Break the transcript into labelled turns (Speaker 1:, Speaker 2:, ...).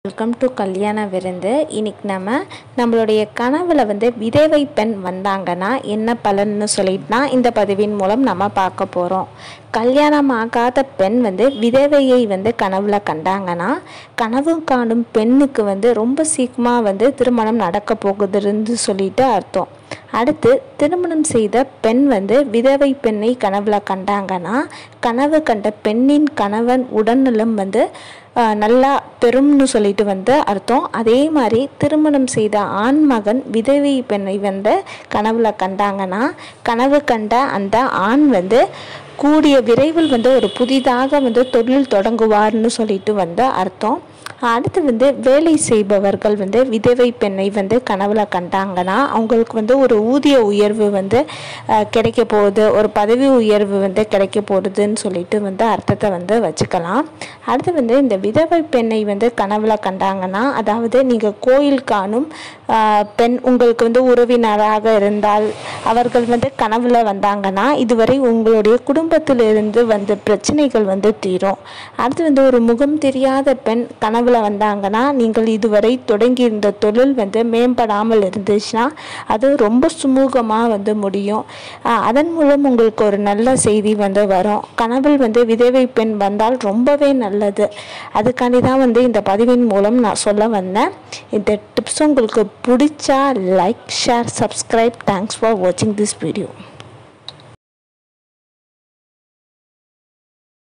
Speaker 1: welcome to கல்யாண விருந்து இன்னைக்கு நம்ம நம்மளுடைய கனவுல வந்து விதவை பெண் வந்தாங்கன்னா என்ன பலன்னு சொல்லிட்டு தான் இந்த பதிவின் மூலம் நம்ம பார்க்க போகிறோம் கல்யாணம் ஆகாத பெண் வந்து விதவையை வந்து கனவுல கண்டாங்கன்னா கனவு காணும் பெண்ணுக்கு வந்து ரொம்ப சீக்கிரமாக வந்து திருமணம் நடக்க போகுதுன்னு சொல்லிட்டு அர்த்தம் அடுத்து திருமணம் செய்த பெண் வந்து விதவை பெண்ணை கனவுல கண்டாங்கன்னா கனவு கண்ட பெண்ணின் கணவன் உடல்நலம் வந்து ஆஹ், நல்லா பெறும்னு சொல்லிட்டு வந்து அர்த்தம் அதே மாதிரி திருமணம் செய்த ஆண் மகன் விதவை பெண்ணை வந்து கனவுல கண்டாங்கன்னா கனவு கண்ட அந்த ஆண் வந்து கூடிய விரைவில் வந்து ஒரு புதிதாக வந்து தொழில் தொடங்குவார்னு சொல்லிட்டு வந்து அர்த்தம் அடுத்து வந்து வேலை செய்பவர்கள் வந்து விதவை பெண்ணை வந்து கனவுல கண்டாங்கன்னா அவங்களுக்கு வந்து ஒரு ஊதிய உயர்வு வந்து அஹ், கிடைக்க போகுது ஒரு பதவி உயர்வு வந்து கிடைக்க போகுதுன்னு சொல்லிட்டு வந்து அர்த்தத்தை வந்து வச்சுக்கலாம் அடுத்து வந்து இந்த விதவை பெண்ணை வந்து கனவுல கண்டாங்கன்னா அதாவது நீங்கள் கோயில் காணும் அஹ், பெண் உங்களுக்கு வந்து உறவினராக இருந்தால் அவர்கள் வந்து கனவுல வந்தாங்கன்னா இதுவரை உங்களுடைய குடும்பத்திலிருந்து வந்த பிரச்சனைகள் வந்து தீரும் அடுத்து வந்து ஒரு முகம் தெரியாத பெண் கனவுல வந்தாங்கன்னா நீங்கள் இதுவரை தொடங்கியிருந்த தொழில் வந்து மேம்படாமல் இருந்துச்சுன்னா அது ரொம்ப சுமூகமாக வந்து முடியும் ஆஹ் அதன் மூலம் உங்களுக்கு ஒரு நல்ல செய்தி வந்து வரும் கனவில் வந்து விதவை பெண் வந்தால் ரொம்பவே நல்லது அதுக்காண்டி தான் வந்து இந்த பதிவின் மூலம் நான் சொல்ல வந்தேன் இந்த டிப்ஸ் உங்களுக்கு பிடிச்சா like share subscribe thanks for வாட்சிங் திஸ் வீடியோ